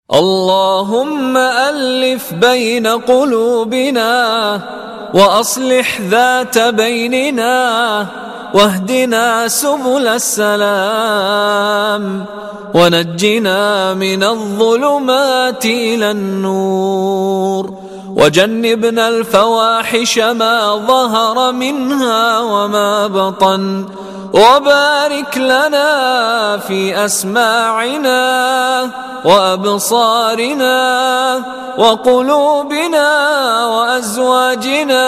اللهم ألف بين قلوبنا وأصلح ذات بيننا واهدنا سبل السلام ونجنا من الظلمات إلى النور وجنبنا الفواحش ما ظهر منها وما بطن وبارك لنا في أسماعنا وأبصارنا وقلوبنا وأزواجنا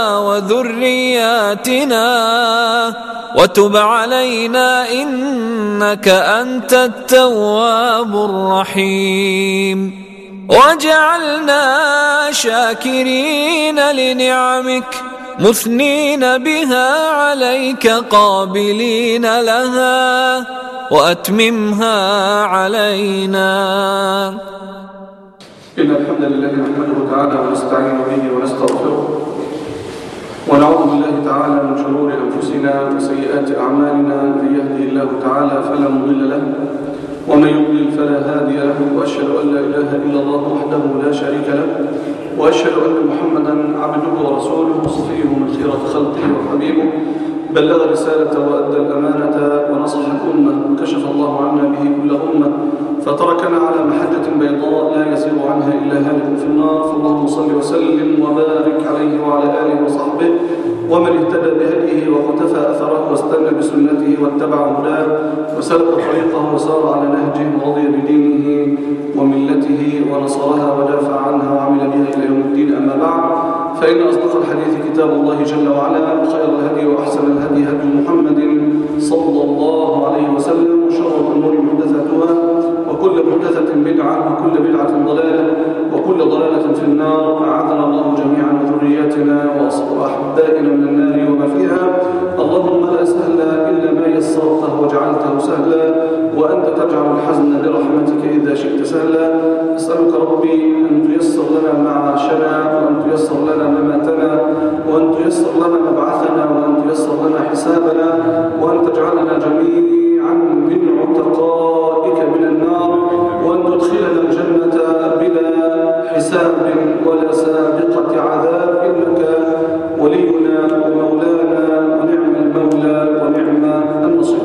وذرياتنا وتب علينا إنك أنت التواب الرحيم وجعلنا شاكرين لنعمك مثنين بها عليك قابلين لها وأتممها علينا إن الحمد لله نحمده تعالى ونستعين به ونستغفره ونعوذ بالله تعالى من شرور أنفسنا وسيئات أعمالنا من يهده الله تعالى فلا مضل له ومن يضلل فلا هادي له وأشهد أن لا إله إلا الله وحده لا شريك له وأشهد أن محمدا عبده ورسوله صفيه من خيرة خلقه وحبيبه بلغ رسالة وأدى الأمانة ونصح الأمة وكشف الله عنا به كل أمة فتركنا على محجة بيضاء لا يزيغ عنها إلا هالك في النار فاللهم صل وسلم وبارك عليه وعلى آله وصحبه ومن اهتدى بهديه وقتفى أثره واستنى بسنته واتبع هداه وسلك طريقه وسار على نهجه ورضي بدينه وملته ونصرها ودافع عنها وعمل بها إلى يوم الدين أما بعد فإن أصدق الحديث كتاب الله جل وعلا وخير الهدي وأحسن الهدي هدي محمد صلى الله عليه وسلم وشر الأمور محدثاتها وكل محدثة بدعة وكل بدعة ضلالة وكل ضلالة في النار أعاذنا الله جميعا وذرياتنا وأحبائنا من النار وما فيها اللهم لا سهل إلا ما يسرته وجعلته سهلا وأنت تجعل الحزن برحمتك إذا شئت سهلا أسألك ربي أن تيسر لنا معاشنا وأن تيسر لنا مماتنا وأن تيسر لنا مبعثنا وأن تيسر لنا حسابنا وأن تجعلنا جميعا من عتقائك من النار وأن تدخلنا الجنة بلا حساب ولا سابقة عذاب إنك ولينا ومولانا ونعم المولى ونعم النصير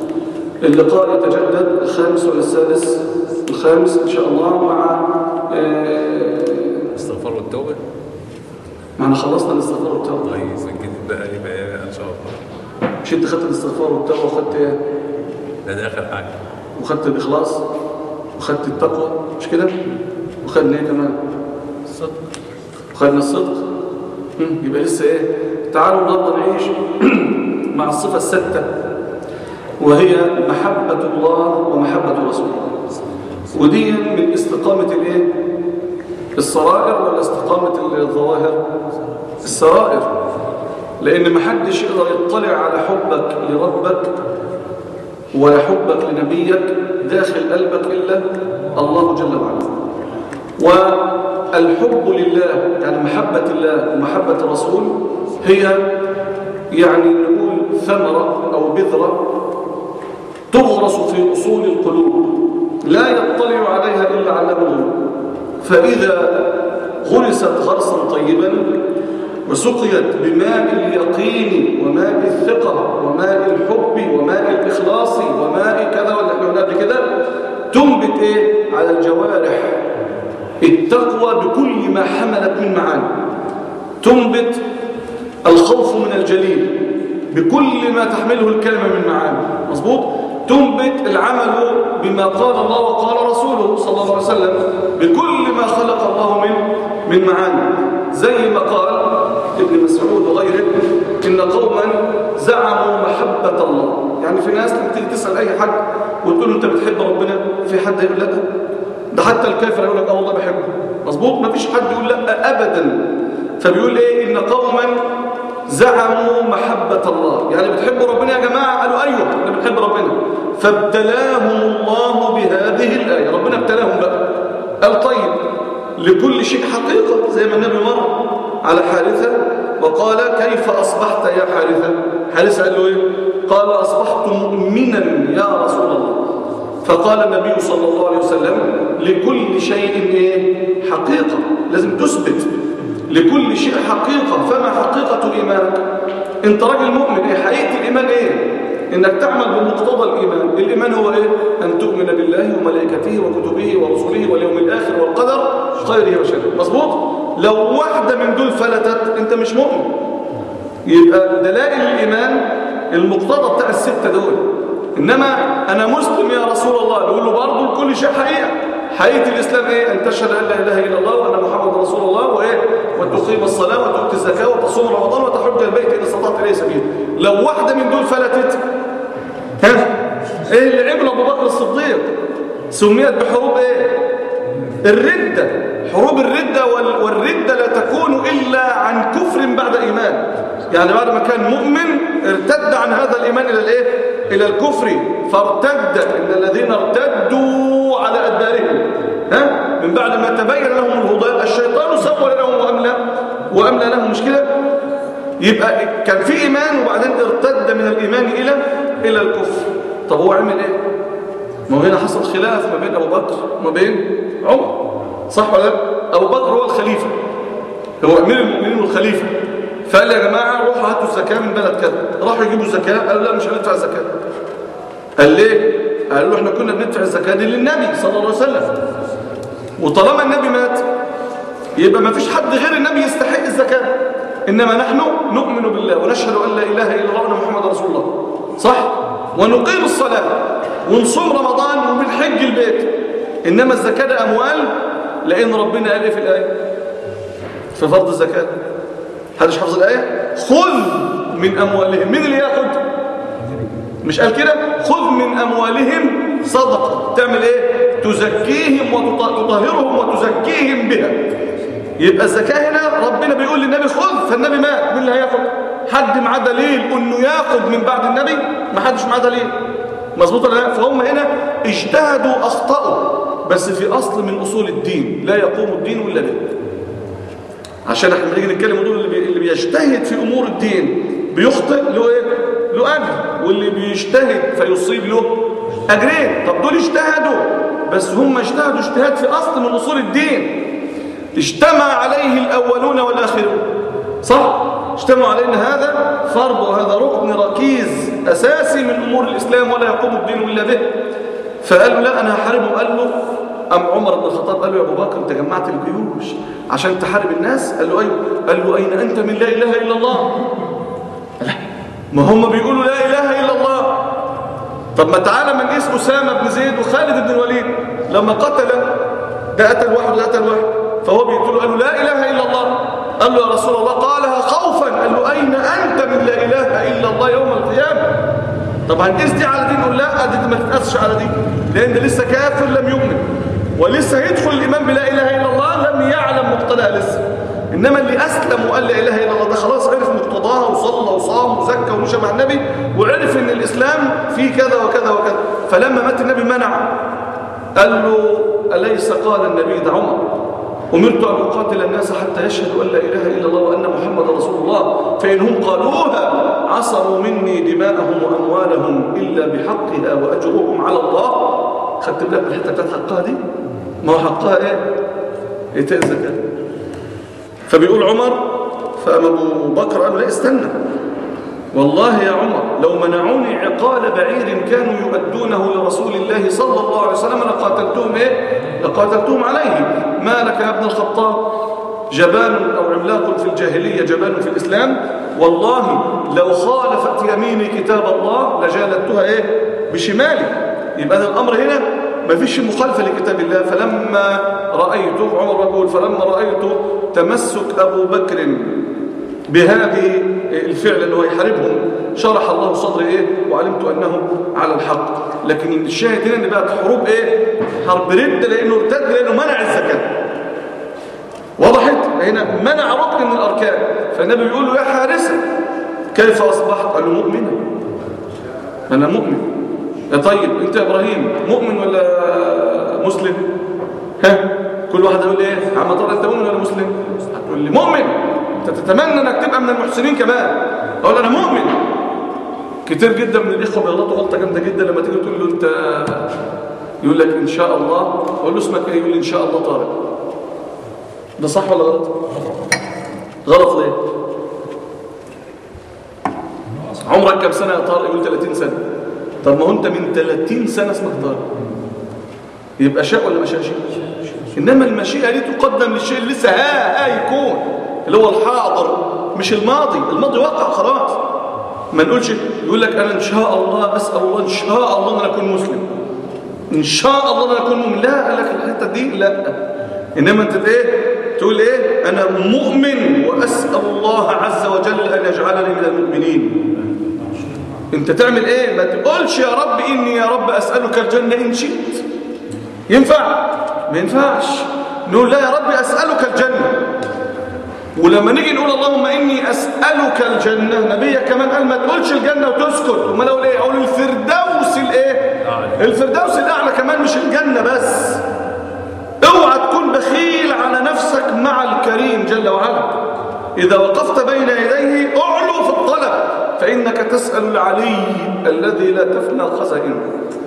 اللقاء يتجدد الخامس ولا السادس الخامس إن شاء الله مع آه، استغفار والتوبة معنا خلصنا الاستغفار والتوبة طيب سجلت بقى لي بقى ان شاء الله مش انت خدت الاستغفار والتوبة وخدت ايه ده ده اخر حاجة وخدت الإخلاص وخدت التقوى مش كده وخدنا ايه كمان الصدق وخدنا الصدق مم، يبقى لسه ايه تعالوا النهارده نعيش مع الصفة الستة وهي محبة الله ومحبة رسوله ودي من استقامة الايه السرائر ولا استقامة الظواهر السرائر لأن محدش يقدر يطلع على حبك لربك ولا حبك لنبيك داخل قلبك إلا الله جل وعلا والحب لله يعني محبة الله ومحبة الرسول هي يعني نقول ثمرة أو بذرة تغرس في أصول القلوب لا يطلع عليها إلا علام الغيوب فإذا غرست غرسا طيبا وسقيت بماء اليقين وماء الثقة وماء الحب وماء الإخلاص وماء كذا ولا احنا قلنا قبل كده تنبت ايه على الجوارح التقوى بكل ما حملت من معاني تنبت الخوف من الجليل بكل ما تحمله الكلمة من معاني مظبوط تنبت العمل بما قال الله وقال رسوله صلى الله عليه وسلم بكل ما خلق الله من من معاني زي ما قال ابن مسعود وغيره إن قوما زعموا محبة الله يعني في ناس لما تيجي تسأل أي حد وتقول له أنت بتحب ربنا في حد يقول لا ده حتى الكافر يقول لك اه والله بحبه مظبوط ما فيش حد يقول لا أبدا فبيقول إيه إن قوما زعموا محبة الله يعني بتحبوا ربنا يا جماعة قالوا أيوة احنا بنحب ربنا فابتلاهم الله بهذه الآية ربنا ابتلاهم بقى قال طيب لكل شيء حقيقة زي ما النبي مر على حارثة وقال كيف أصبحت يا حارثة حارثة قال له إيه قال أصبحت مؤمنا يا رسول الله فقال النبي صلى الله عليه وسلم لكل شيء ايه حقيقة لازم تثبت لكل شيء حقيقة فما حقيقة إيمانك انت راجل مؤمن ايه حقيقة الإيمان ايه انك تعمل بمقتضى الإيمان الإيمان هو ايه أن تؤمن بالله وملائكته وكتبه ورسله واليوم الآخر والقدر خيره وشره مظبوط لو واحدة من دول فلتت انت مش مؤمن يبقى دلائل الإيمان المقتضى بتاع الستة دول إنما أنا مسلم يا رسول الله نقول له برضه كل شيء حقيقة حقيقة الإسلام إيه أن تشهد أن لا إله إلا الله وأن محمد رسول الله وإيه وتقيم الصلاة وتؤتي الزكاة وتصوم رمضان وتحج البيت إذا استطعت إليه سبيل لو واحدة من دول فلتت ها إيه اللي عمل أبو بكر الصديق سميت بحروب إيه الردة حروب الردة وال- والردة لا تكون إلا عن كفر بعد إيمان يعني بعد ما كان مؤمن ارتد عن هذا الإيمان إلى الإيه؟ إلى الكفر فارتد إن الذين ارتدوا على أدبارهم ها؟ من بعد ما تبين لهم الهدى الشيطان سول لهم وأملى وأملى لهم مش كده يبقى كان في إيمان وبعدين ارتد من الإيمان إلى إلى الكفر طب هو عمل إيه ما هو هنا حصل خلاف ما بين أبو بكر وما بين عمر صح ولا لا؟ أبو بكر هو الخليفة هو أمير المؤمنين والخليفة فقال يا جماعة روحوا هاتوا الزكاة من بلد كذا راحوا يجيبوا الزكاة قالوا لا مش هندفع الزكاة قال ليه؟ قالوا له احنا كنا بندفع الزكاة دي للنبي صلى الله عليه وسلم وطالما النبي مات يبقى ما فيش حد غير النبي يستحق الزكاة إنما نحن نؤمن بالله ونشهد أن لا إله إلا الله وأن محمد رسول الله صح؟ ونقيم الصلاة ونصوم رمضان وبنحج البيت إنما الزكاة ده أموال لأن ربنا قال إيه في الآية في فرض الزكاة حدش حافظ الآية خذ من أموالهم مين اللي ياخد مش قال كده خذ من أموالهم صدقة تعمل إيه تزكيهم وتطهرهم وتزكيهم بها يبقى الزكاة هنا ربنا بيقول للنبي خذ فالنبي مات مين اللي هياخد حد معاه دليل انه ياخد من بعد النبي ما حدش معاه دليل مظبوط ولا لا فهم هنا اجتهدوا اخطاوا بس في اصل من اصول الدين لا يقوم الدين الا به عشان احنا بنيجي نتكلم دول اللي, بي... اللي بيجتهد في امور الدين بيخطئ له ايه له اجر واللي بيجتهد فيصيب له اجرين طب دول اجتهدوا بس هم اجتهدوا اجتهاد في اصل من اصول الدين اجتمع عليه الاولون والاخرون صح اجتمعوا على ان هذا فرض وهذا ركن ركيز اساسي من امور الاسلام ولا يقوم الدين الا به فقالوا لا انا هحاربهم قال له أم عمر بن الخطاب قال له يا أبو بكر أنت جمعت الجيوش عشان تحارب الناس قال له أيوه قال له أين أنت من لا إله إلا الله لا ما هم بيقولوا لا إله إلا الله طب ما تعالى من اسم أسامة بن زيد وخالد بن الوليد لما قتل ده قتل واحد وده قتل واحد فهو بيقول قال له لا إله إلا الله قال له يا رسول الله قالها خوفا قال له أين أنت من لا إله إلا الله يوم القيامة طب هنقيس دي على دي نقول لا دي ما تتقاسش على دي لأن ده لسه كافر لم يؤمن ولسه يدخل الإمام بلا إله إلا الله لم يعلم مقتضاها لسه إنما اللي أسلم وقال لا إله إلا الله ده خلاص عرف مقتضاها وصلى وصام وزكى ومشى مع النبي وعرف إن الإسلام فيه كذا وكذا وكذا فلما مات النبي منع قال له أليس قال النبي ده عمر أمرت أن أقاتل الناس حتى يشهدوا أن لا إله إلا الله وأن محمد رسول الله فإنهم قالوها عصروا مني دماءهم وأموالهم إلا بحقها وأجرهم على الله خدت بالك من الحته بتاعت حقها دي ما هو حقها ايه ايتاء الزكاه فبيقول عمر فقام ابو بكر قال له لا استنى والله يا عمر لو منعوني عقال بعير كانوا يؤدونه لرسول الله صلى الله عليه وسلم لقاتلتهم ايه لقاتلتهم عليه ما لك يا ابن الخطاب جبان او عملاق في الجاهليه جبان في الاسلام والله لو خالفت يميني كتاب الله لجالدتها ايه بشمالي يبقى ده الأمر هنا ما فيش مخالفة لكتاب الله فلما رأيت عمر يقول فلما رأيت تمسك أبو بكر بهذه الفعل اللي هو يحاربهم شرح الله صدري إيه وعلمت أنه على الحق لكن الشاهد هنا ان بقت حروب إيه حرب رد لأنه ارتد لأنه منع الزكاة وضحت هنا منع ركن من الأركان فالنبي بيقول له يا حارسة كيف أصبحت قال له مؤمنا أنا مؤمن طيب انت يا ابراهيم مؤمن ولا مسلم ها كل واحد يقول ايه يا عم طارق انت مؤمن ولا مسلم هتقول لي مؤمن انت تتمنى انك تبقى من المحسنين كمان اقول انا مؤمن كتير جدا من الاخوه بيغلطوا غلطه جامده جدا لما تيجي تقول له انت يقول لك ان شاء الله اقول له اسمك ايه يقول لي ان شاء الله طارق ده صح ولا غلط غلط ليه عمرك كم سنه يا طارق يقول 30 سنه طب ما هو انت من 30 سنه اسمك طارق يبقى شاء ولا ما شاءش انما المشيئه دي تقدم للشيء اللي لسه ها ها يكون اللي هو الحاضر مش الماضي الماضي وقع خلاص ما نقولش يقول لك انا ان شاء الله اسال الله ان شاء الله ان انا اكون مسلم ان شاء الله ان انا اكون مؤمن لا قال لك الحته دي لا انما انت ايه تقول ايه انا مؤمن واسال الله عز وجل ان يجعلني من المؤمنين انت تعمل ايه ما تقولش يا رب اني يا رب اسالك الجنه ان شئت ينفع ما ينفعش نقول لا يا رب اسالك الجنه ولما نيجي نقول اللهم اني اسالك الجنه نبيك كمان قال ما تقولش الجنه وتسكت امال اقول ايه اقول الفردوس الايه الفردوس الاعلى كمان مش الجنه بس اوعى تكون بخيل على نفسك مع الكريم جل وعلا اذا وقفت بين يديه اعلو في الطلب فانك تسال العلي الذي لا تفنى خزائنه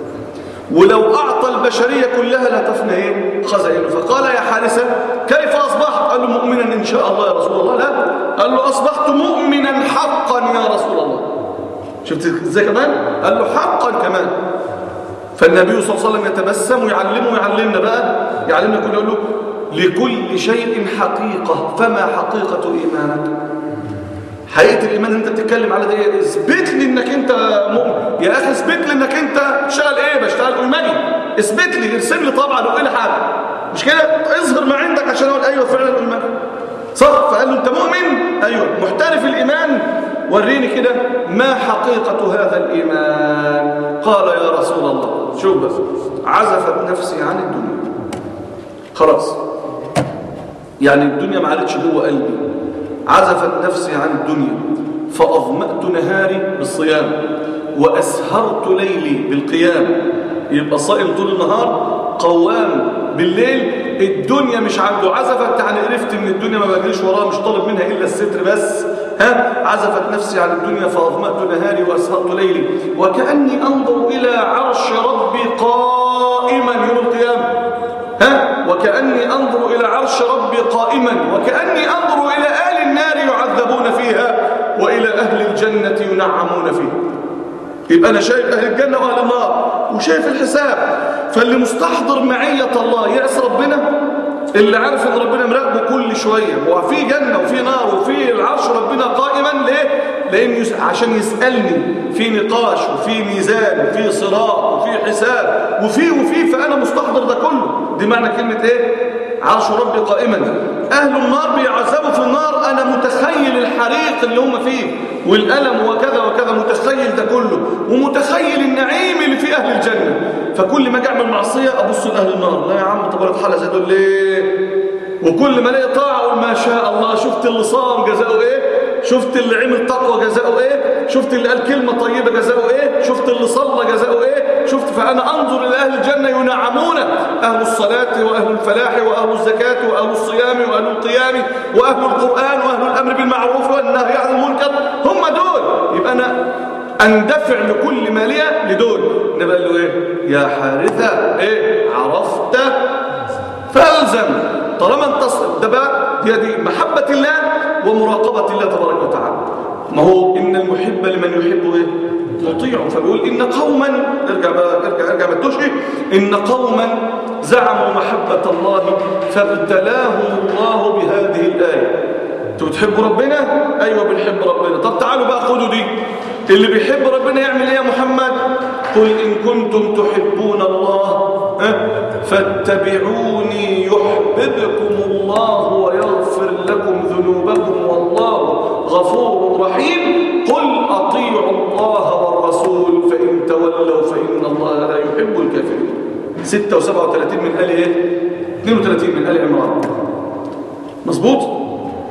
ولو أعطى البشرية كلها لا تفنى إيه؟ خزائنه فقال يا حارثة كيف أصبحت؟ قال له مؤمنا إن شاء الله يا رسول الله لا قال له أصبحت مؤمنا حقا يا رسول الله شفت ازاي كمان؟ قال له حقا كمان فالنبي صلى الله عليه وسلم يتبسم ويعلمه ويعلمنا بقى يعلمنا كل يقول له لكل شيء حقيقة فما حقيقة إيمانك حقيقة الإيمان اللي أنت بتتكلم على ده إيه؟ اثبت لي إنك أنت مؤمن يا أخي اثبت لي إنك أنت بتشتغل إيه بشتغل ألماني اثبت لي ارسم لي طبعا وقول لي حاجة مش كده اظهر ما عندك عشان أقول أيوه فعلا ألماني صح فقال له أنت مؤمن أيوه محترف الإيمان وريني كده ما حقيقة هذا الإيمان قال يا رسول الله شوف بس عزفت نفسي عن الدنيا خلاص يعني الدنيا ما عادتش جوه قلبي عزفت نفسي عن الدنيا فأظمأت نهاري بالصيام وأسهرت ليلي بالقيام يبقى صائم طول النهار قوام بالليل الدنيا مش عنده عزفت يعني عرفت ان الدنيا ما بجريش وراها مش طالب منها الا الستر بس ها عزفت نفسي عن الدنيا فاظمأت نهاري واسهرت ليلي وكأني انظر الى عرش ربي قائما يوم القيامه ها وكأني انظر الى عرش ربي قائما وكأني انظر الى اهل النار يعذبون فيها والى اهل الجنه ينعمون فيها يبقى انا شايف اهل الجنه واهل النار وشايف الحساب فاللي مستحضر معيه الله يأس ربنا اللي عارف ان ربنا مراقبه كل شويه وفي جنه وفي نار وفي العرش ربنا قائما ليه لان يس... عشان يسالني في نقاش وفي ميزان وفي صراط وفي حساب وفي وفي فانا مستحضر ده كله دي معنى كلمه ايه عرش ربي قائما اهل النار بيعذبوا في النار انا متخيل الحريق اللي هم فيه والالم وكذا وكذا متخيل ده كله ومتخيل النعيم اللي في اهل الجنه فكل ما اجي اعمل معصيه ابص لاهل النار لا يا عم طب انا اتحلى زي دول ليه وكل ما الاقي طاعه اقول ما شاء الله شفت اللي صام جزاؤه ايه شفت اللي عمل تقوى جزاؤه ايه شفت اللي قال كلمه طيبه جزاؤه ايه شفت اللي صلى جزاؤه ايه شفت فانا انظر الى اهل الجنه ينعمون اهل الصلاه واهل الفلاح واهل الزكاه واهل الصيام واهل القيام واهل القران واهل الامر بالمعروف والنهي عن المنكر هم دول يبقى انا اندفع لكل ماليه لدول نبقى له ايه يا حارثه ايه عرفت فالزم طالما انتصر ده بقى دي, دي محبه الله ومراقبه الله تبارك وتعالى ما هو ان المحب لمن يحب ايه مطيع فبيقول ان قوما ارجع بقى ارجع ارجع ما تدوش ايه ان قوما زعموا محبه الله فابتلاهم الله بهذه الايه انتوا بتحبوا ربنا ايوه بنحب ربنا طب تعالوا بقى خدوا دي اللي بيحب ربنا يعمل ايه يا محمد قل ان كنتم تحبون الله فاتبعوني يحببكم الله ويغفر لكم ذنوبكم والله غفور رحيم قل اطيعوا الله والرسول فان تولوا فان الله لا يحب الكافرين 6 و37 من ال ايه 32 من ال عمران مظبوط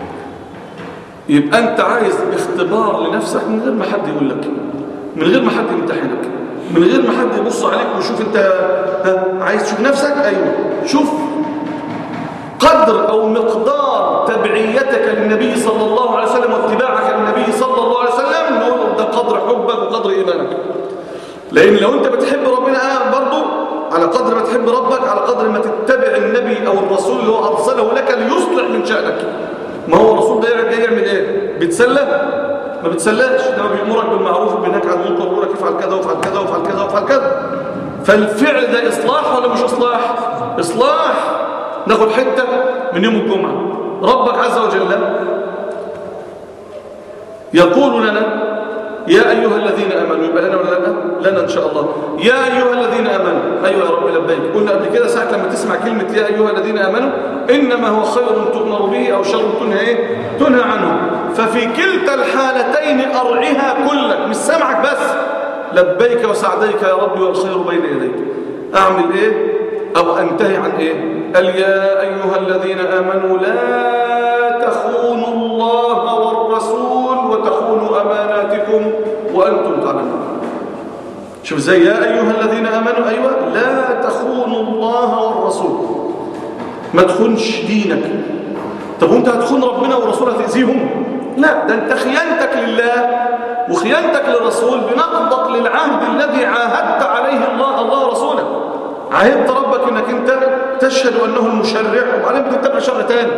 يبقى انت عايز اختبار لنفسك من غير ما حد يقول لك من غير ما حد يمتحنك من غير ما حد يبص عليك ويشوف انت ها عايز تشوف نفسك ايوه شوف قدر او مقدار تبعيتك للنبي صلى الله عليه وسلم واتباعك للنبي صلى الله عليه وسلم نقول ده قدر حبك وقدر ايمانك لان لو انت بتحب ربنا برضه على قدر ما تحب ربك على قدر ما تتبع النبي أو الرسول اللي هو أرسله لك ليصلح من شأنك ما هو الرسول ده جاي يعمل ايه بيتسلى ما بتسلاش انما بيأمرك بالمعروف وبينهاك عن المنكر ويقول لك افعل كذا وافعل كذا وافعل كذا وافعل كذا فالفعل ده اصلاح ولا مش اصلاح اصلاح ناخد حته من يوم الجمعه ربك عز وجل يقول لنا يا أيها الذين آمنوا يبقى لنا ولا لنا لنا إن شاء الله يا أيها الذين آمنوا أيها يا رب لبيك قلنا قبل كده ساعة لما تسمع كلمة يا أيها الذين آمنوا إنما هو خير تؤمر به أو شر تنهى إيه؟ تنهى عنه ففي كلتا الحالتين أرعها كلك مش سمعك بس لبيك وسعديك يا ربي والخير بين يديك أعمل إيه أو أنتهي عن إيه قال يا أيها الذين آمنوا لا تخونوا الله والرسول وتخونوا أماناتكم وأنتم تعلمون شوف زي يا أيها الذين آمنوا أيوة لا تخونوا الله والرسول ما تخونش دينك طب وانت هتخون ربنا ورسوله هتأذيهم لا ده انت خيانتك لله وخيانتك للرسول بنقضك للعهد الذي عاهدت عليه الله الله ورسوله عاهدت ربك انك انت تشهد انه المشرع وبعدين بتتبع شرع تاني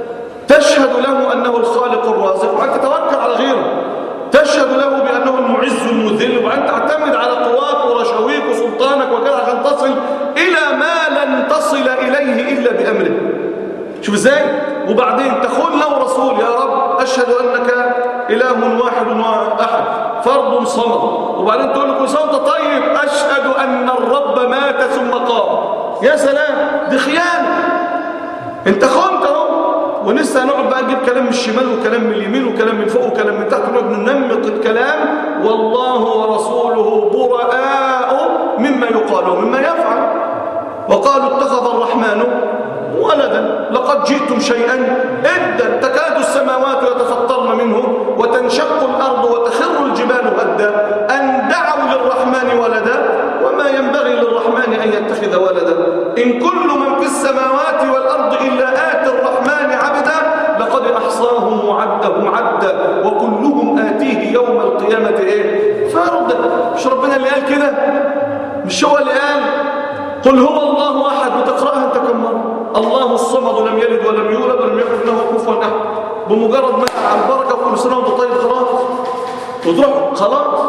تشهد له انه الخالق الرازق وبعدين تتوكل على غيره تشهد له بانه المعز المذل وبعدين تعتمد على قواك ورشاويك وسلطانك وكذا عشان تصل الى ما لن تصل اليه الا بامره شوف ازاي وبعدين تخون له رسول يا رب اشهد انك اله واحد واحد فرد صمد وبعدين تقول له كل سنه طيب اشهد ان الرب مات ثم قام يا سلام دي خيانه انت خنت اهو ولسه هنقعد بقى نجيب كلام من الشمال وكلام من اليمين وكلام من فوق وكلام من تحت ونقعد ننمق الكلام والله ورسوله براء مما يقال ومما يفعل وقالوا اتخذ الرحمن ولدا لقد جئتم شيئا إدا تكاد السماوات يتفطرن منه وتنشق الأرض وتخر الجبال هدا أن دعوا للرحمن ولدا وما ينبغي للرحمن أن يتخذ ولدا إن كل من في السماوات والأرض إلا آتي الرحمن عبدا لقد أحصاهم وعدهم عدا وكلهم آتيه يوم القيامة إيه فردا مش ربنا اللي قال كده مش هو اللي قال قل هو الله أحد وتقرأها أنت كم مرة الله الصمد لم يلد ولم يولد ولم يكن له كفوا أحد بمجرد ما على البركة وكل سنة وانت طيب خلاص وتروح خلاص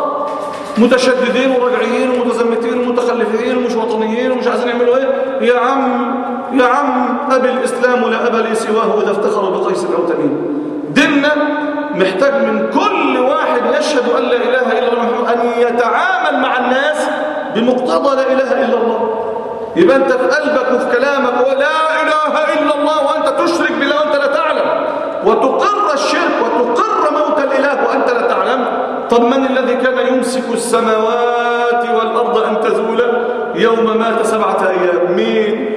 متشددين وراجعين ومتزمتين ومتخلفين ومش وطنيين ومش عايزين يعملوا ايه يا عم يا عم أبي الإسلام لا أبا لي سواه إذا افتخروا بقيس أو تميم ديننا محتاج من كل واحد يشهد أن لا إله إلا الله أن يتعامل مع الناس بمقتضى لا إله إلا الله يبقى أنت في قلبك وفي كلامك ولا إله إلا الله وأنت تشرك بالله وأنت لا تعلم وتقر الشرك وتقر موت الإله وأنت لا تعلم طب من الذي كان يمسك السماوات والأرض أن تزولا يوم مات سبعة أيام مين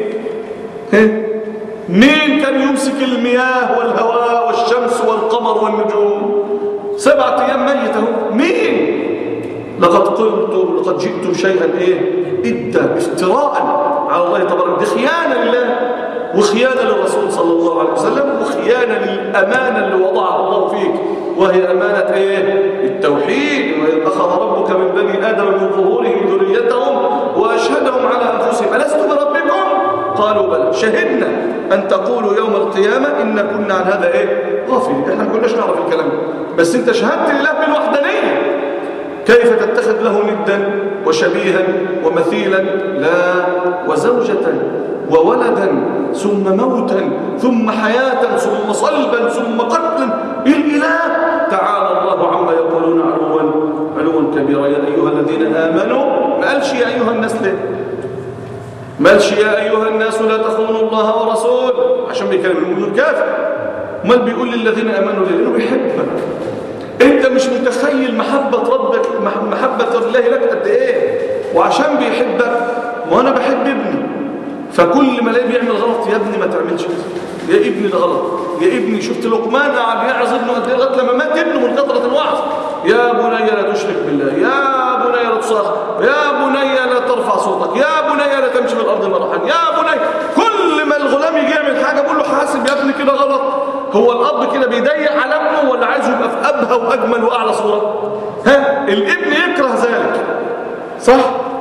مين كان يمسك المياه والهواء والشمس والقمر والنجوم سبعة أيام ميته مين لقد قلتم لقد جئتم شيئا ايه إدا افتراء على الله تبارك دي خيانة لله وخيانة للرسول صلى الله عليه وسلم وخيانة للأمانة اللي وضعها الله فيك وهي أمانة ايه التوحيد وإذ أخذ ربك من بني آدم من ظهورهم ذريتهم وأشهدهم على أنفسهم ألست بربكم قالوا بلى شهدنا أن تقولوا يوم القيامة إن كنا عن هذا إيه غافلين إحنا ما كناش نعرف الكلام بس أنت شهدت لله بالوحدانية كيف تتخذ له ندا وشبيها ومثيلا لا وزوجة وولدا ثم موتا ثم حياة ثم صلبا ثم قتلا الإله تعالى الله عما يقولون علوا علوا كبيرا يا أيها الذين آمنوا ما قالش يا أيها الناس ليه ما قالش يا أيها الناس لا تخونوا الله ورسول عشان بيكلم المؤمن الكافر امال بيقول للذين آمنوا ليه لأنه بيحبك انت مش متخيل محبة ربك محبة الله لك قد ايه وعشان بيحبك ما انا بحب ابني فكل ما الاقيه بيعمل غلط يا ابني ما تعملش كده يا ابني ده غلط يا ابني شفت لقمان قاعد يعظ ابنه قد ايه لغايه لما مات ابنه من كثره الوعظ يا بني لا تشرك بالله يا بني لا تصاخ يا بني لا ترفع صوتك يا بني لا تمشي في الارض مرحا يا بني كل ما الغلام يجي يعمل حاجه بقول له حاسب يا ابني كده غلط هو الاب كده بيضيق على ابنه ولا عايزه يبقى في ابهى واجمل واعلى صوره ها الابن يكره ذلك صح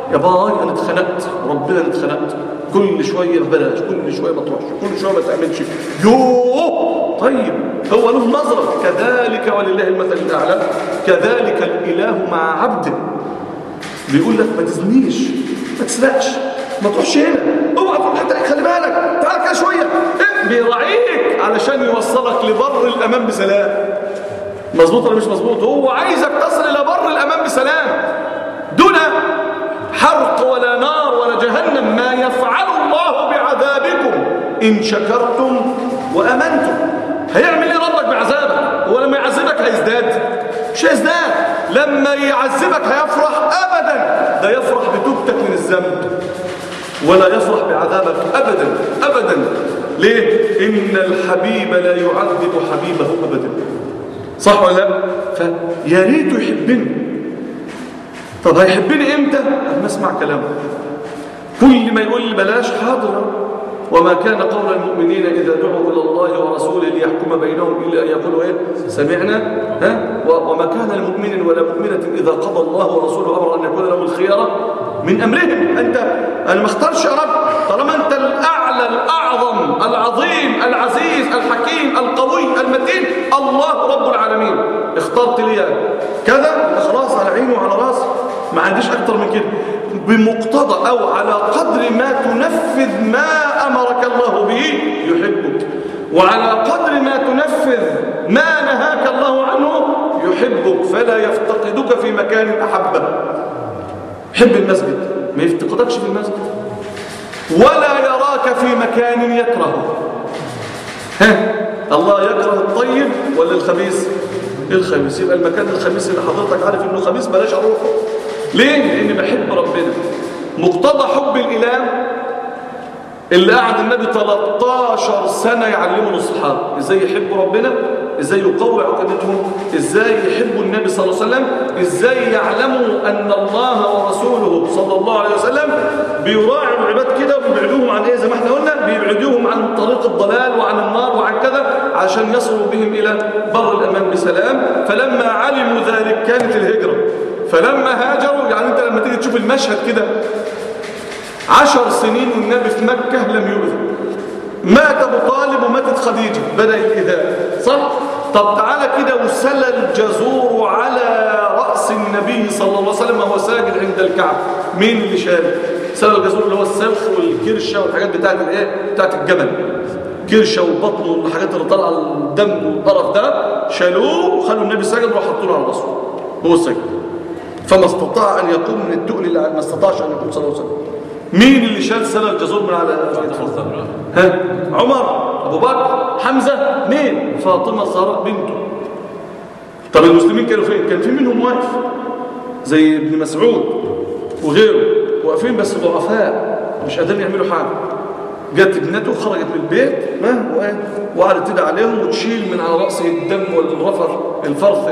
يا باي انا اتخنقت ربنا انا اتخنقت كل شويه بلاش كل شويه ما تروحش كل شويه ما تعملش يوه طيب هو له نظره كذلك ولله المثل الاعلى كذلك الاله مع عبده بيقول لك ما تزنيش ما تسرقش ما تروحش هنا اوعى تروح حتى خلي بالك تعال كده شويه إيه؟ بيراعيك علشان يوصلك لبر الامان بسلام مظبوط ولا مش مظبوط هو عايزك تصل الى بر الامان بسلام دون حرق ولا نار ولا جهنم ما يفعل الله بعذابكم ان شكرتم وامنتم هيعمل ايه ربك بعذابك هو لما يعذبك هيزداد مش هيزداد لما يعذبك هيفرح ابدا ده يفرح بتوبتك من الذنب ولا يفرح بعذابك ابدا ابدا ليه ان الحبيب لا يعذب حبيبه ابدا صح ولا لا فيا ريته يحبني طب هيحبني امتى لما اسمع كلامه كل ما يقول لي بلاش حاضر وما كان قول المؤمنين إذا دعوا إلى الله ورسوله ليحكم بينهم إلا أن يقولوا إيه سمعنا ها وما كان لمؤمن ولا مؤمنة إذا قضى الله ورسوله أمر أن يكون لهم الخيارة من أمرهم أنت أنا ما اختارش يا رب طالما أنت الأعلى الأعظم العظيم العزيز الحكيم القوي المتين الله رب العالمين اخترت لي كذا خلاص على عيني وعلى راسي ما عنديش أكتر من كده بمقتضى أو على قدر ما تنفذ ما أمرك الله به يحبك وعلى قدر ما تنفذ ما نهاك الله عنه يحبك فلا يفتقدك في مكان أحبه حب المسجد ما يفتقدكش في المسجد ولا يراك في مكان يكرهه ها الله يكره الطيب ولا الخبيث الخبيث يبقى المكان الخبيث اللي حضرتك عارف انه خبيث بلاش اروحه ليه لاني بحب ربنا مقتضى حب الاله اللي قعد النبي 13 سنه يعلمه الصحابه ازاي يحبوا ربنا ازاي يقوي عقيدتهم ازاي يحبوا النبي صلى الله عليه وسلم ازاي يعلموا ان الله ورسوله صلى الله عليه وسلم بيراعوا العباد كده وبيبعدوهم عن ايه زي ما احنا قلنا بيبعدوهم عن طريق الضلال وعن النار وعن كذا عشان يصلوا بهم الى بر الامان بسلام فلما علموا ذلك كانت الهجره فلما هاجروا يعني انت لما تيجي تشوف المشهد كده عشر سنين والنبي في مكة لم يؤذى مات أبو طالب وماتت خديجة بدأ الإذاء صح؟ طب تعالى كده وسل الجزور على رأس النبي صلى الله عليه وسلم وهو ساجد عند الكعب مين اللي شال؟ سل الجزور اللي هو السلخ والكرشة والحاجات بتاعت الايه؟ بتاعت الجبل كرشة والبطن والحاجات اللي طالعه الدم والقرف ده شالوه وخلوا النبي ساجد وراح حطوه على راسه هو ساجد فما استطاع أن يقوم من التقل اللي ما استطاعش أن يقوم صلى الله عليه وسلم مين اللي شال سنة الجزور من على ها عمر أبو بكر حمزة مين فاطمة الزهراء بنته طب المسلمين كانوا فين كان في منهم واقف زي ابن مسعود وغيره واقفين بس ضعفاء مش قادرين يعملوا حاجة جت ابنته خرجت من البيت ما وقعدت تدعي عليهم وتشيل من على رأسه الدم والرفر الفرث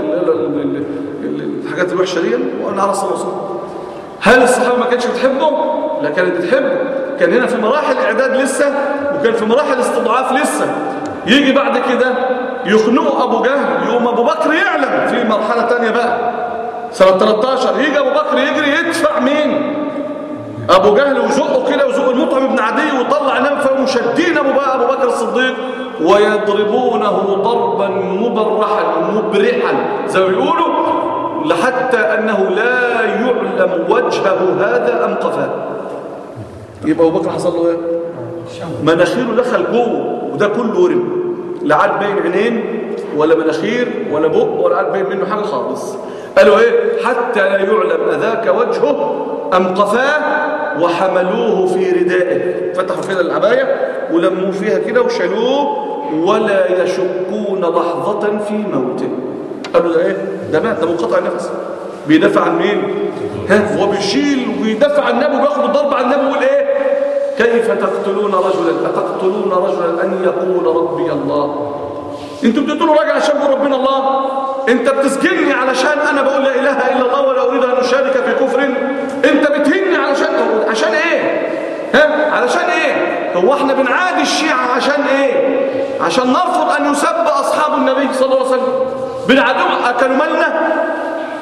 الحاجات الوحشة دي وأنا على صلى الله هل الصحابة ما كانتش بتحبه؟ لا كانت بتحبه كان هنا في مراحل إعداد لسه وكان في مراحل استضعاف لسه يجي بعد كده يخنقوا أبو جهل يقوم أبو بكر يعلم في مرحلة تانية بقى سنة 13 يجي أبو بكر يجري يدفع مين؟ أبو جهل وزقه كده وزق المطعم ابن عدي وطلع النبي فهم شدين أبو, بقى أبو بكر الصديق ويضربونه ضربا مبرحا مبرحا زي ما بيقولوا لحتى أنه لا يعلم وجهه هذا أم قفاه يبقى أبو بكر حصل له إيه؟ مناخيره دخل جوه وده كله ورم لا عاد باين عينين ولا مناخير ولا بق ولا عاد باين منه حاجة خالص قالوا إيه حتى لا يعلم أذاك وجهه أم قفاه وحملوه في ردائه فتحوا كده العباية ولموه فيها كده وشالوه ولا يشكون لحظة في موته قالوا ده ايه ده مات ده منقطع النفس بيدافع عن مين ها وبيشيل وبيدافع عن النبي وبياخد الضرب على النبي ويقول ايه كيف تقتلون رجلا اتقتلون رجلا ان يقول ربي الله انتوا بتقولوا راجع عشان ربنا الله انت بتسجني علشان انا بقول لا اله الا الله ولا اريد ان اشارك في كفر انت بتهني علشان عشان ايه ها علشان ايه هو احنا بنعادي الشيعة عشان ايه عشان نرفض ان يسب اصحاب النبي صلى الله عليه وسلم بنعاديهم اكلوا مالنا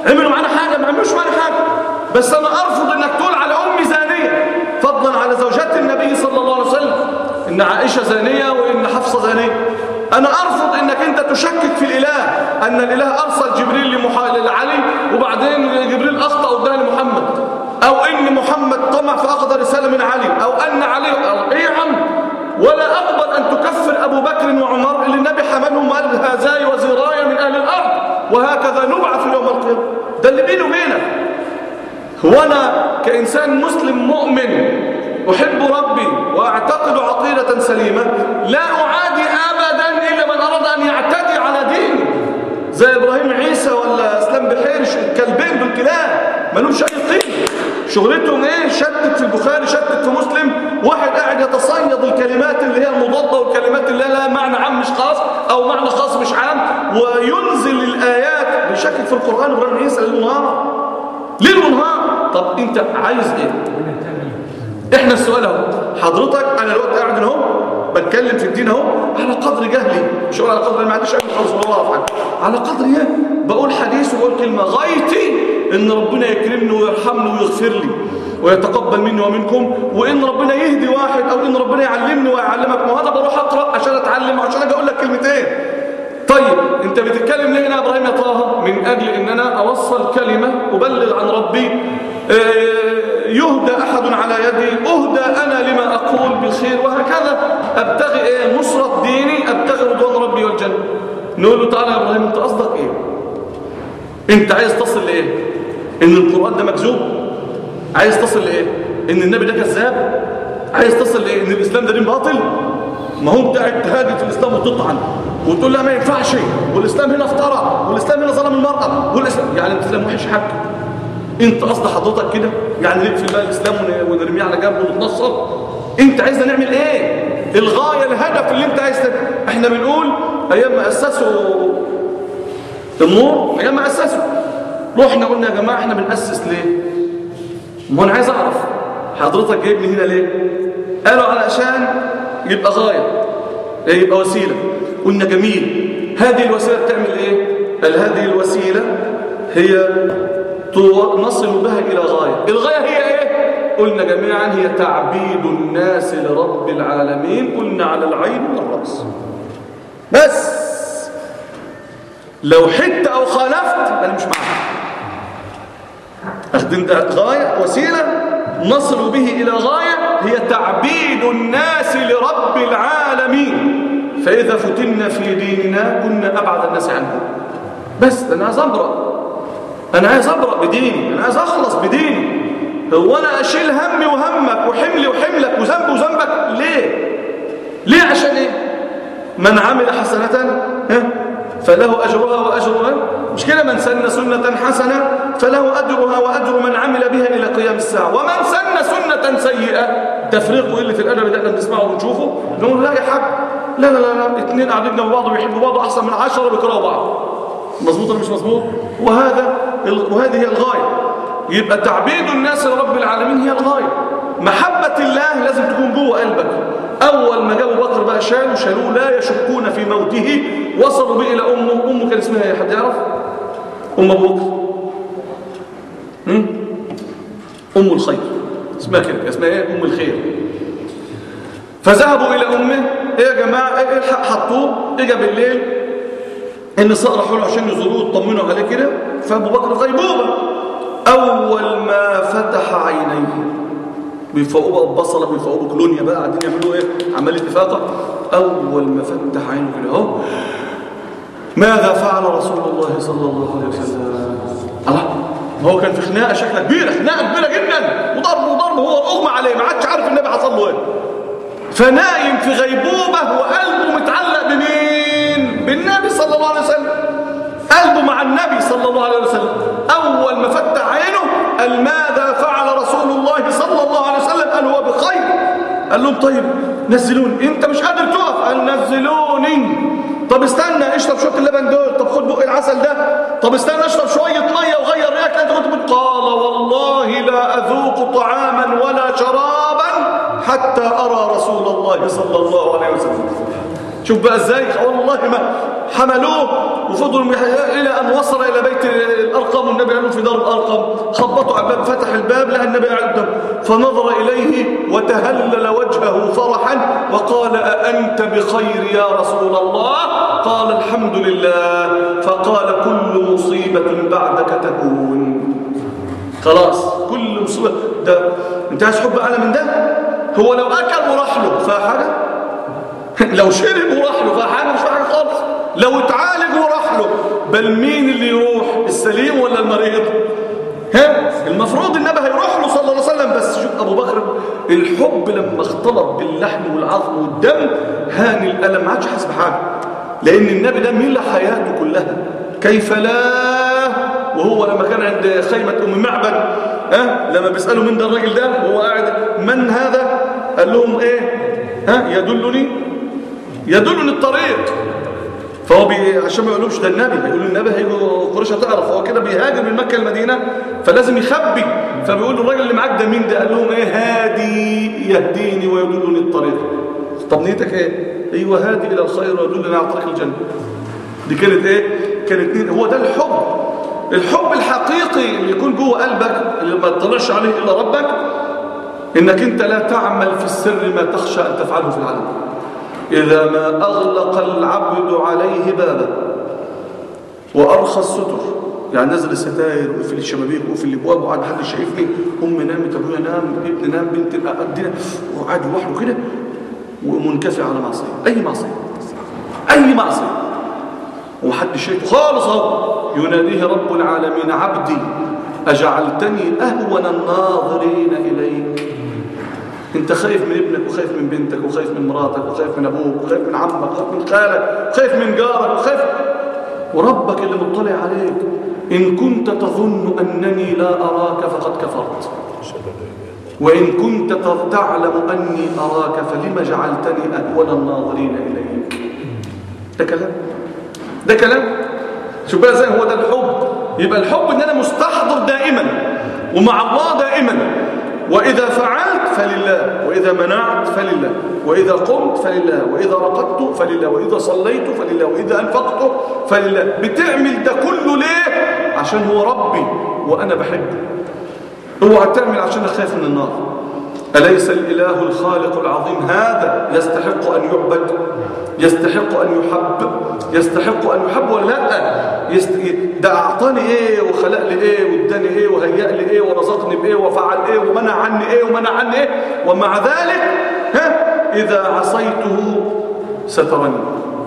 عملوا معانا حاجة ما عملوش معانا حاجة بس أنا أرفض إنك تقول على أمي زانية فضلا على زوجات النبي صلى الله عليه وسلم إن عائشة زانية وإن حفصة زانية أنا أرفض إنك أنت تشكك في الإله أن الإله أرسل جبريل لمح... لعلي وبعدين جبريل أخطأ واداها لمحمد أو إن محمد طمع فأخذ رسالة من علي أو أن علي أو إيه يا عم ولا أقبل أن تكفر أبو بكر وعمر اللي النبي حملهم وقال هذاي وزراي من أهل الأرض وهكذا نبعث يوم القيامة ده اللي بيني وبينك هو أنا كإنسان مسلم مؤمن أحب ربي وأعتقد عقيدة سليمة لا أعادي أبدا إلا من أراد أن يعتدي على ديني زي إبراهيم عيسى ولا إسلام بحير كلبين بالكلاب ملوش أي قيمة شغلتهم إيه شتت في البخاري شتت في مسلم واحد قاعد يتصيد الكلمات اللي هي المضادة والكلمات اللي لها معنى عام مش خاص أو معنى خاص مش عام وينزل الآيات بشكل في القرآن إبراهيم عيسى ليل ونهار ليل ونهار طب أنت عايز إيه احنا السؤال اهو حضرتك انا الوقت قاعد اهو بتكلم في الدين اهو على قدر جهلي مش هقول على قدر ما عنديش علم خالص ولا اعرف حاجه على قدر ايه بقول حديث وبقول كلمه غايتي ان ربنا يكرمني ويرحمني ويغفر لي ويتقبل مني ومنكم وان ربنا يهدي واحد او ان ربنا يعلمني ويعلمك ما انا بروح اقرا عشان اتعلم وعشان اجي اقول لك كلمتين طيب انت بتتكلم ليه هنا يا ابراهيم يا طه من اجل ان انا اوصل كلمه ابلغ عن ربي يهدى أحد على يدي أهدى أنا لما أقول بالخير وهكذا أبتغي إيه نصرة ديني أبتغي رضوان ربي والجنة نقول له تعالى يا إبراهيم أنت قصدك إيه أنت عايز تصل لإيه إن القرآن ده مكذوب عايز تصل لإيه إن النبي ده كذاب عايز تصل لإيه إن الإسلام ده دين باطل ما هو انت قاعد تهاجم في الإسلام وتطعن وتقول لا ما ينفعش والإسلام هنا افترى والإسلام هنا ظلم المرأة والإسلام يعني الإسلام وحش حق انت قصد حضرتك كده يعني نقفل بقى الاسلام ونرميه على جنب ونتنصر انت عايزنا نعمل ايه الغايه الهدف اللي انت عايز احنا بنقول ايام ما اسسوا النور ايام ما اسسوا رحنا قلنا يا جماعه احنا بناسس ليه ما انا عايز اعرف حضرتك جايبني هنا ليه قالوا علشان يبقى غايه يبقى وسيله قلنا جميل هذه الوسيله بتعمل ايه قال هذه الوسيله هي نصل بها إلى غاية الغاية هي إيه؟ قلنا جميعا هي تعبيد الناس لرب العالمين قلنا على العين والرأس بس لو حدت أو خالفت أنا مش معك أخدين ده غاية وسيلة نصل به إلى غاية هي تعبيد الناس لرب العالمين فإذا فتنا في ديننا كنا أبعد الناس عنه بس أنا عايز أبرأ أنا عايز أبرأ بديني أنا عايز أخلص بديني هو أنا أشيل همي وهمك وحملي وحملك وذنبي وذنبك ليه ليه عشان إيه من عمل حسنة فله أجرها وأجرها مش كده من سن سنة حسنة فله أجرها وأجر من عمل بها إلى قيام الساعة ومن سن سنة سيئة تفريق وقلة الأدب اللي احنا بنسمعه ونشوفه نقول لا يا حاج لا لا لا لا اثنين قاعدين جنب بعض ويحبوا بعض أحسن من عشرة بيكرهوا بعض مظبوط ولا مش مظبوط وهذا وهذه هي الغاية يبقى تعبيد الناس لرب العالمين هي الغاية محبة الله لازم تكون جوه قلبك أول ما جابوا بكر بقى شالوا شالوه لا يشكون في موته وصلوا به إلى أمه أمه كان اسمها ايه حد يعرف أم أبو بكر أم الخير اسمها كده اسمها ايه أم الخير فذهبوا إلى أمه ايه يا جماعة ايه الحق حطوه اجا بالليل النساء راحوا له عشان يزوروه ويطمنوا عليه كده فابو بكر غيبوبه اول ما فتح عينيه بيفوقوا بقى ببصله بيفوقوا بكلونيا بقى قاعدين يعملوا ايه عمليه افاقه اول ما فتح عينه كده اهو ماذا فعل رسول الله صلى الله عليه وسلم الله ما هو كان في خناقه شكلها كبيره خناقه كبيره جدا وضرب وضرب هو اغمى عليه ما عادش عارف النبي حصل له ايه فنايم في غيبوبه وقلبه متعلق بمين بالنبي صلى الله عليه وسلم قلبه مع النبي صلى الله عليه وسلم أول ما فتح عينه قال ماذا فعل رسول الله صلى الله عليه وسلم قال هو بخير قال لهم طيب نزلوني انت مش قادر تقف قال نزلوني طب استنى اشرب شويه اللبن دول طب خد بق العسل ده طب استنى اشرب شويه ميه وغير ريقك انت كنت بتقول قال والله لا اذوق طعاما ولا شرابا حتى ارى رسول الله صلى الله عليه وسلم شوف بقى ازاي والله ما حملوه وفضلوا مح- الى ان وصل الى بيت الارقم والنبي قال له في دار الارقم خبطوا على الباب فتح الباب لقى النبي قاعد قدامه فنظر اليه وتهلل وجهه فرحا وقال أأنت بخير يا رسول الله قال الحمد لله فقال كل مصيبة بعدك تهون خلاص كل مصيبة ده انت عايز حب اعلى من ده هو لو اكل وراح له فيها حاجه لو شرب وراح له فيها حاجه مش فيها حاجه خالص لو اتعالج وراح له بل مين اللي يروح السليم ولا المريض ها المفروض النبي هيروح له صلى الله عليه وسلم بس شوف ابو بكر الحب لما اختلط باللحم والعظم والدم هان الالم ما عادش حاسس بحاجه لان النبي ده ملى حياته كلها كيف لا وهو لما كان عند خيمة أم معبد ها لما بيسألوا من ده الراجل ده وهو قاعد من هذا قال لهم ايه ها يدلني يدلني الطريق فهو بي... عشان ما يقولوش ده النبي بيقولوا النبي هيجوا قريش هتعرف هو كده بيهاجر من مكة المدينة فلازم يخبي فبيقولوا الراجل اللي معاك ده مين ده قال لهم ايه هادي يهديني ويدلني الطريق طب نيتك ايه ايوه هادي الى الخير ويدلني على طريق الجنة دي كانت ايه كانت نية. هو ده الحب الحب الحقيقي اللي يكون جوه قلبك اللي ما تطلعش عليه الا ربك انك انت لا تعمل في السر ما تخشى ان تفعله في العلن إذا ما أغلق العبد عليه بابه وأرخى الستر يعني نزل الستاير وقفل الشبابيك وقفل الابواب وقعد محد شايفني ام نامت ابويا نام ابن نام بنت الدنيا وقعد لوحده كده ومنكفئ على معصيه اي معصيه اي معصيه ومحدش شايفه خالص اهو يناديه رب العالمين عبدي اجعلتني اهون الناظرين اليك انت خايف من ابنك وخايف من بنتك وخايف من مراتك وخايف من ابوك وخايف من عمك وخايف من خالك وخايف من جارك وخايف وربك اللي مطلع عليك ان كنت تظن انني لا اراك فقد كفرت وان كنت تعلم اني اراك فلم جعلتني اهون الناظرين اليك ده كلام ده كلام شوف بقى زي هو ده الحب يبقى الحب ان انا مستحضر دائما ومع الله دائما وإذا فعلت فلله وإذا منعت فلله وإذا قمت فلله وإذا رقدت فلله وإذا صليت فلله وإذا أنفقت فلله بتعمل ده كله ليه؟ عشان هو ربي وأنا بحبه اوعى تعمل عشان أخاف من النار أليس الإله الخالق العظيم هذا يستحق أن يعبد يستحق أن يحب يستحق أن يحب ولا لا يست... ده أعطاني إيه وخلق لي إيه واداني إيه وهيأ لي إيه ورزقني بإيه وفعل إيه ومنع عني إيه ومنع عني إيه ومع ذلك ها إذا عصيته سترني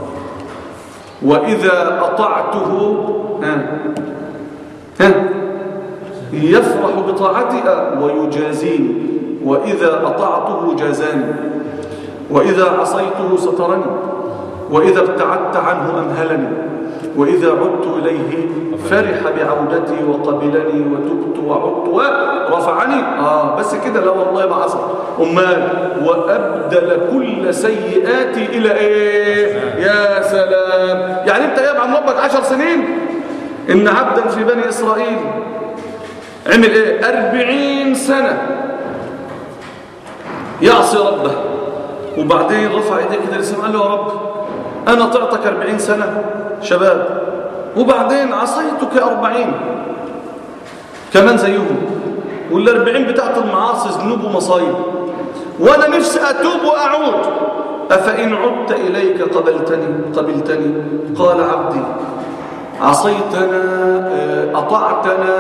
وإذا أطعته ها ها يفرح بطاعتي ويجازيني وإذا أطعته جازاني وإذا عصيته سترني وإذا ابتعدت عنه أمهلني وإذا عدت إليه فرح بعودتي وقبلني وتبت وعدت ورفعني آه بس كده لا والله ما حصل أمال وأبدل كل سيئاتي إلى إيه يا سلام يعني أنت جايب عن ربك عشر سنين إن عبدا في بني إسرائيل عمل إيه أربعين سنة يعصي ربه وبعدين رفع ايديه كده للسماء قال له يا رب انا طعتك 40 سنه شباب وبعدين عصيتك 40 كمان زيهم وال40 بتاعت المعاصي ذنوب ومصايب وانا نفسي اتوب واعود افان عدت اليك قبلتني قبلتني قال عبدي عصيتنا اطعتنا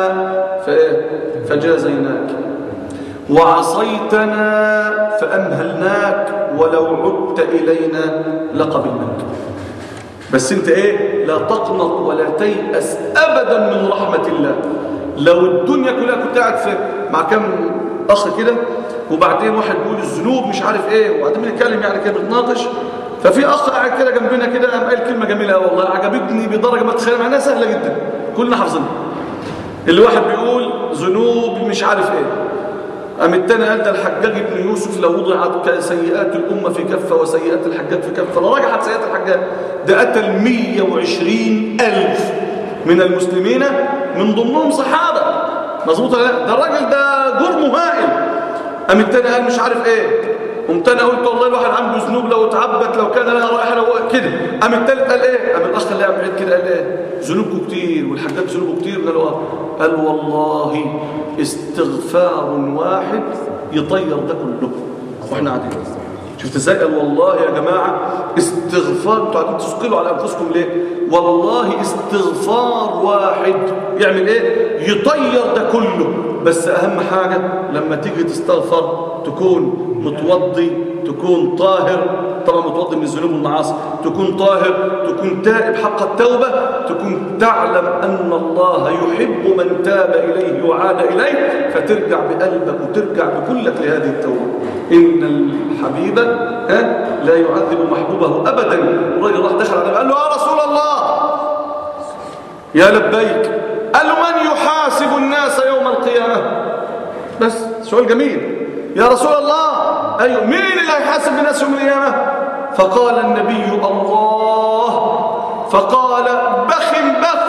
فجازيناك وعصيتنا فأمهلناك ولو عدت إلينا لقبلناك بس انت ايه لا تقنط ولا تيأس أبدا من رحمة الله لو الدنيا كلها كنت قاعد في مع كم أخ كده وبعدين واحد بيقول الذنوب مش عارف ايه وبعدين بنتكلم يعني كده بنتناقش ففي اخ قاعد كده جنبنا كده قام قال كلمه جميله والله عجبتني بدرجه ما تتخيل معناها سهله جدا كلنا حافظينها اللي واحد بيقول ذنوب مش عارف ايه قام التاني قال ده الحجاج ابن يوسف لو وضعت سيئات الأمة في كفة وسيئات الحجاج في كفة لرجعت سيئات الحجاج ده قتل 120 ألف من المسلمين من ضمنهم صحابة مظبوط ولا لا ده الراجل ده جرمه هائل التاني قال مش عارف ايه قمت انا قلت والله الواحد عنده ذنوب لو اتعبت لو كان لها رائحه لو كده قام التالت قال ايه قام الاخ اللي قاعد بعيد كده قال ايه ذنوبكم كتير والحجاج ذنوبه كتير قالوا اه قال والله استغفار واحد يطير ده كله واحنا قاعدين شفت ازاي قال والله يا جماعه استغفار انتوا قاعدين تثقلوا على انفسكم ليه والله استغفار واحد يعمل ايه يطير ده كله بس اهم حاجه لما تيجي تستغفر تكون متوضي تكون طاهر طبعا متوضي من الذنوب والمعاصي تكون طاهر تكون تائب حق التوبه تكون تعلم ان الله يحب من تاب اليه وعاد اليه فترجع بقلبك وترجع بكلك لهذه التوبه ان الحبيب ها لا يعذب محبوبه ابدا الراجل راح دخل عليه قال له يا رسول الله يا لبيك قال له من يحاسب الناس يوم القيامه بس سؤال جميل يا رسول الله أيوه مين اللي هيحاسب الناس يوم القيامة فقال النبي الله فقال بخ بخ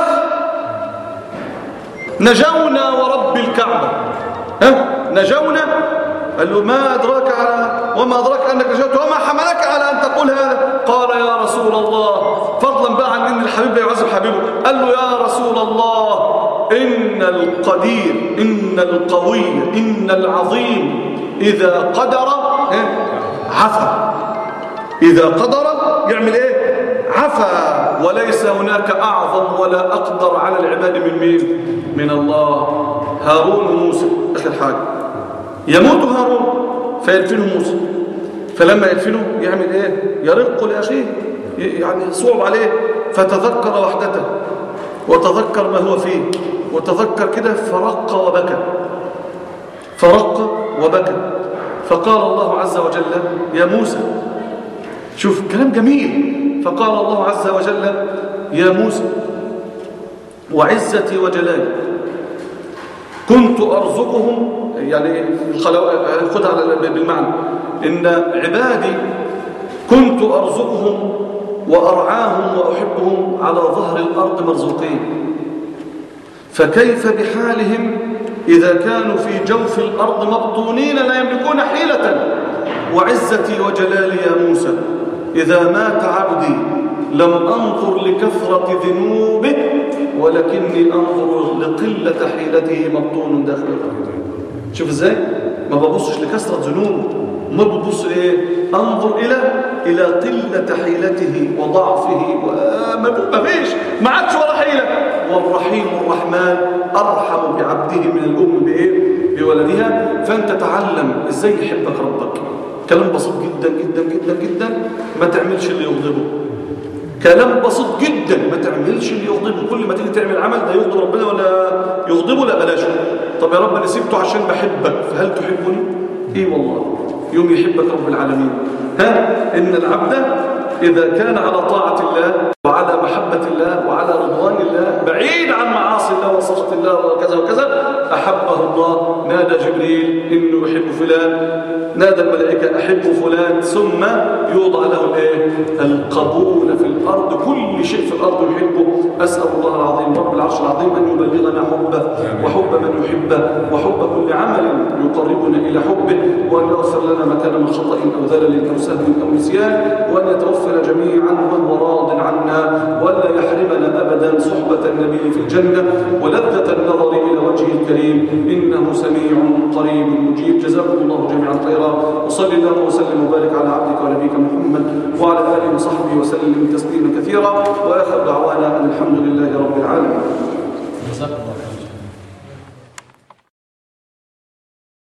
نجونا ورب الكعبة ها نجونا قال له ما أدراك على وما أدراك أنك نجوت وما حملك على أن تقول هذا قال يا رسول الله فضلا بقى عن أن الحبيب لا يعذب حبيبه قال له يا رسول الله إن القدير إن القوي إن العظيم إذا قدر عفا إذا قدر يعمل إيه عفا وليس هناك أعظم ولا أقدر على العباد من مين من الله هارون وموسى آخر حاجة يموت هارون فيدفنه موسى فلما يدفنه يعمل إيه يرق لأخيه يعني صعب عليه فتذكر وحدته وتذكر ما هو فيه وتذكر كده فرق وبكى فرق وبكى فقال الله عز وجل يا موسى شوف كلام جميل فقال الله عز وجل يا موسى وعزتي وجلالي كنت أرزقهم يعني خدها بالمعنى إن عبادي كنت أرزقهم وأرعاهم وأحبهم على ظهر الأرض مرزوقين فكيف بحالهم إذا كانوا في جوف الأرض مبطونين لا يملكون حيلة وعزتي وجلالي يا موسى إذا مات عبدي لم أنظر لكثرة ذنوبه ولكني أنظر لقلة حيلته مبطون داخل الأرض شوف إزاي ما ببصش لكثرة ذنوبه ما ببص لإيه أنظر إلى إلى قلة حيلته وضعفه وما فيش ما عادش ولا حيلة والرحيم الرحمن أرحم بعبده من الأم بإيه بولدها فأنت تعلم إزاي يحبك ربك كلام بسيط جدا جدا جدا جدا ما تعملش اللي يغضبه كلام بسيط جدا ما تعملش اللي يغضبه كل ما تيجي تعمل عمل ده يغضب ربنا ولا يغضبه لا بلاشه طب يا رب انا سيبته عشان بحبك فهل تحبني ايه والله يوم يحبك رب العالمين ها ان العبد اذا كان على طاعه الله وعلى محبه الله وعلى رضوان الله بعيد عن معاصي الله وسخط الله وكذا وكذا احبه الله نادى جبريل انه يحب فلان نادى الملائكه احب فلان ثم يوضع له الايه القبول في الارض كل شيء في الارض يحبه اسال الله العظيم رب العرش العظيم ان يبلغنا حبه وحب من يحبه وحب كل عمل يقربنا الى حبه وان يغفر لنا ما كان من خطا او ذلل او سهو او نسيان وان يتوفنا جميعا وهو راض عنا ولا يحرمنا ابدا صحبه النبي في الجنه ولذه النظر الى وجهه الكريم انه سميع قريب مجيب جزاكم الله جميعا خيرا وصل اللهم وسلم وبارك على عبدك ونبيك محمد وعلى اله وصحبه وسلم تسليما كثيرا واخر دعوانا ان الحمد لله رب العالمين جزاك الله